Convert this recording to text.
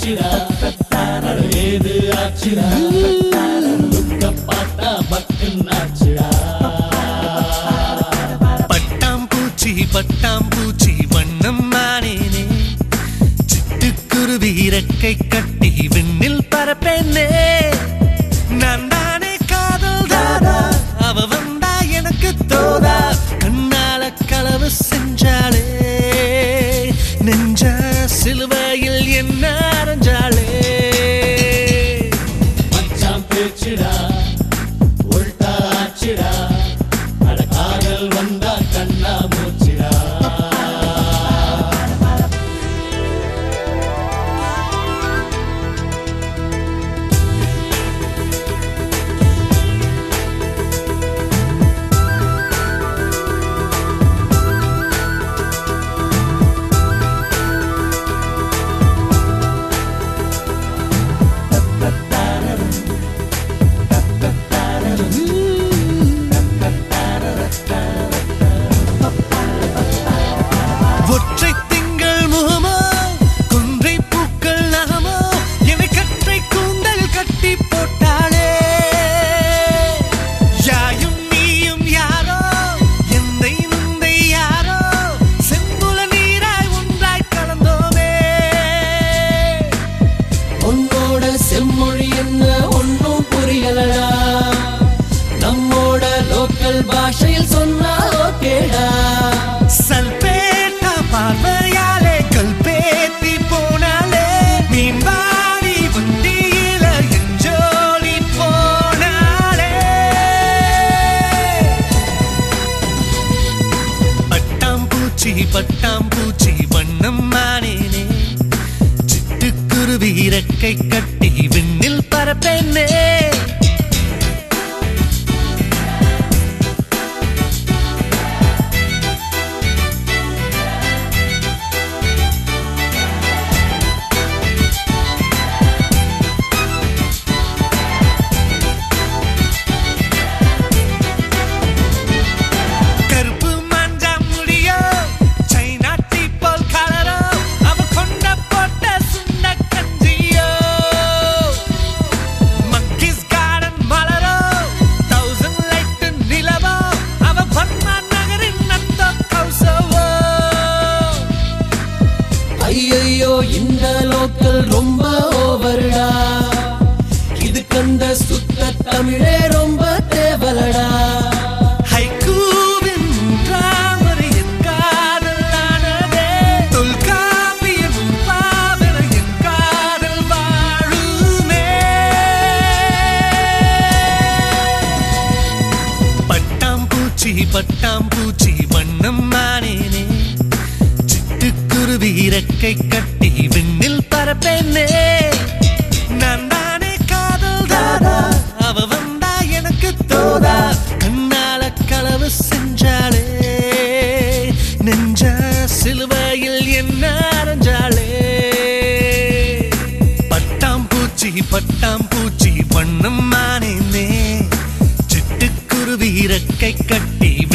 ஆச்சுடா அட ஏது ஆச்சுடா லுக்க பார்த்தா பக்குன்னு ஆச்சுடா பட்டாம்பூச்சி பட்டாம்பூச்சி வண்ணம் மானேனே சிட்டுக்குருவி இறக்கை கட்டி விண்ணில் பரப்பேனே நான் தானே காதல் தாதா அவ வந்தா எனக்கு தோதா கண்ணால களவு செஞ்சாளே நெஞ்ச சிலுவையில் என்ன அரைஞ்சாளே மச்சான் பேச்சுடா உள்டா ஆச்சுடா அட காதல் வந்தா கண்ணா மூச்சுடா ஒற்றை திங்கள் முகமோ கொன்றை பூக்கள் நகமோ என்னை கற்றை கூந்தல் கட்டி போட்டாளே யாயும் நீயும் யாரோ எந்தை நுந்தை யாரோ செம்புல நீராய் ஒன்றாய் கலந்தோமே உன்னோட செம்மொழி என்ன ஒன்னும் புரியலடா நம்மோட லோக்கல் பாஷையில் சொன்னா ஓகேடா சல்பேட்டா பார்வையாலே கல்பேத்தி போனாலே மீன்பாடி வண்டியில எஞ்சோலி போனாலே பட்டாம்பூச்சி பட்டாம்பூச்சி வண்ணம் மானேனே சிட்டுக்குருவி இறக்கை கட்டி விண்ணில் பரப்பேனே கருப்பு மஞ்சா முடியோ சைனா டீப்போல் கலரோ அவ கொண்ட போட்ட சுண்ட கஞ்சியோ மக்கிஸ் கார்டன் மலரோ தௌசண்ட் லைட் நிலவோ அவ பர்மா நகரின் நத்த கௌசவோ ஐயையோ இந்த லோக்கல் ரொம்ப ஓவர்டா இதுக்கு அந்த சுத்த தமிழே ரொம்ப தேவலடா ஹைக்கூவின் ராமரின் காதலானதே தொல்காப்பியம் பாவனையின் காதல் வாழுமே பட்டாம்பூச்சி பட்டாம்பூச்சி வண்ணம் மானேனே சிட்டுக்குருவி இறக்கை கட்டி விண்ணில் பரப்பேனே நான் தானே காதல் தாதா அவ வந்தா எனக்கு தோதா கண்ணால களவு செஞ்சாளே நெஞ்ச சிலுவையில் என்ன அரைஞ்சாளே பட்டாம்பூச்சி பட்டாம்பூச்சி வண்ணம் மானேனே சிட்டுக்குருவி இறக்கை கட்டி